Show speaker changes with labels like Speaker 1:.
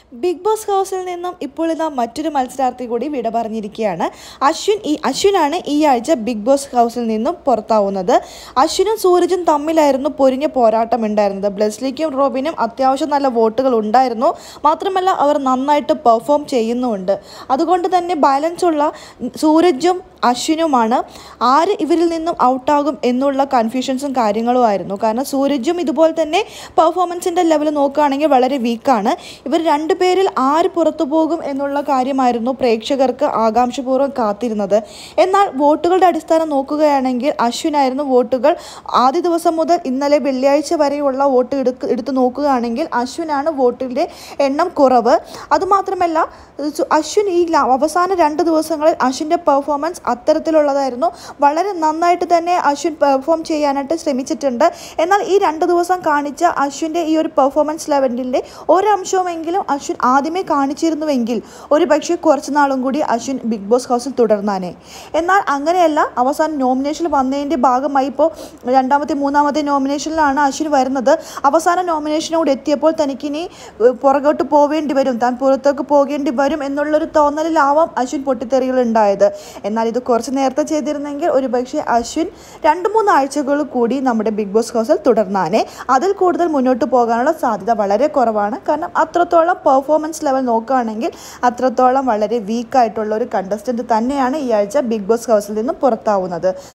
Speaker 1: big boss ഹൗസിൽ നിന്നും ഇപ്പോൾ ഇതാ മറ്റൊരു മത്സരാർത്ഥി കൂടി വിട പറഞ്ഞിരിക്കുകയാണ് അശ്വിൻ ഈ അശ്വിനാണ് ഈ ആഴ്ച ബിഗ് ബോസ് ഹൗസിൽ നിന്നും പുറത്താവുന്നത് അശ്വിനും സൂരജും തമ്മിലായിരുന്നു പൊരിഞ്ഞ പോരാട്ടം ഉണ്ടായിരുന്നത് ബ്ലെസ്ലിക്കും റോബിനും അത്യാവശ്യം നല്ല വോട്ടുകൾ ഉണ്ടായിരുന്നു മാത്രമല്ല അവർ നന്നായിട്ട് പെർഫോം ചെയ്യുന്നുമുണ്ട് അതുകൊണ്ട് തന്നെ ബാലൻസ് ഉള്ള സൂരജും അശ്വിനുമാണ് ആര് ഇവരിൽ നിന്നും ഔട്ടാകും എന്നുള്ള കൺഫ്യൂഷൻസും കാര്യങ്ങളും ആയിരുന്നു കാരണം സൂരജും ഇതുപോലെ തന്നെ പെർഫോമൻസിൻ്റെ ലെവൽ നോക്കുകയാണെങ്കിൽ വളരെ വീക്കാണ് ഇവർ രണ്ടുപേരിൽ ആര് പുറത്തു പോകും എന്നുള്ള കാര്യമായിരുന്നു പ്രേക്ഷകർക്ക് ആകാംക്ഷപൂർവ്വം കാത്തിരുന്നത് എന്നാൽ വോട്ടുകളുടെ അടിസ്ഥാനം നോക്കുകയാണെങ്കിൽ അശ്വിനായിരുന്നു വോട്ടുകൾ ആദ്യ ദിവസം മുതൽ ഇന്നലെ വെള്ളിയാഴ്ച വരെയുള്ള വോട്ട് എടുക്ക് എടുത്ത് നോക്കുകയാണെങ്കിൽ അശ്വിനാണ് വോട്ടിൻ്റെ എണ്ണം കുറവ് അതുമാത്രമല്ല സു- അശ്വിൻ ഈ ല- അവസാന രണ്ട് ദിവസങ്ങളിൽ അശ്വിൻ്റെ പെർഫോമൻസ് അത്തരത്തിലുള്ളതായിരുന്നു വളരെ നന്നായിട്ട് തന്നെ അശ്വിൻ പെർഫോം ചെയ്യാനായിട്ട് ശ്രമിച്ചിട്ടുണ്ട് എന്നാൽ ഈ രണ്ട് ദിവസം കാണിച്ച അശ്വിൻ്റെ ഈ ഒരു പെർഫോമൻസ് ലെവലിൻ്റെ ഒരംശവുമെങ്കിലും അശ്വിൻ ആദ്യമേ കാണിച്ചിരുന്നുവെങ്കിൽ ഒരു പക്ഷേ കുറച്ച് നാളും കൂടി അശ്വിൻ ബിഗ് ബോസ് ഹൗസിൽ തുടർന്നാനേ എന്നാൽ അങ്ങനെയല്ല അവസാനം നോമിനേഷനിൽ വന്നതിൻ്റെ ഭാഗമായി ഇപ്പോൾ രണ്ടാമത്തെ മൂന്നാമത്തെ നോമിനേഷനിലാണ് അശ്വിൻ വരുന്നത് അവസാന നോമിനേഷനോട് എത്തിയപ്പോൾ തനിക്കിനി ഏഹ്, പുറകോട്ട് പോവേണ്ടി വരും താൻ പുറത്തേക്ക് പോകേണ്ടി വരും എന്നുള്ളൊരു തോന്നലിലാവാം അശ്വിൻ പൊട്ടിത്തെറികൾ ഉണ്ടായത് എന്നാൽ ഇത് കുറച്ച് നേരത്തെ ചെയ്തിരുന്നെങ്കിൽ ഒരു പക്ഷേ അശ്വിൻ രണ്ട് മൂന്ന് ആഴ്ചകൾ കൂടി നമ്മുടെ ബിഗ് ബോസ് ഹൗസിൽ തുടർന്നാനേ അതിൽ കൂടുതൽ മുന്നോട്ട് പോകാനുള്ള സാധ്യത വളരെ കുറവാണ് കാരണം അത്രത്തോളം പെർഫോമൻസ് ലെവൽ നോക്കുകയാണെങ്കിൽ അത്രത്തോളം വളരെ വീക്കായിട്ടുള്ള ഒരു കണ്ടസ്റ്റൻറ്റ് തന്നെയാണ് ഈ ആഴ്ച ബിഗ് ബോസ് ഹൗസിൽ നിന്നും പുറത്താവുന്നത്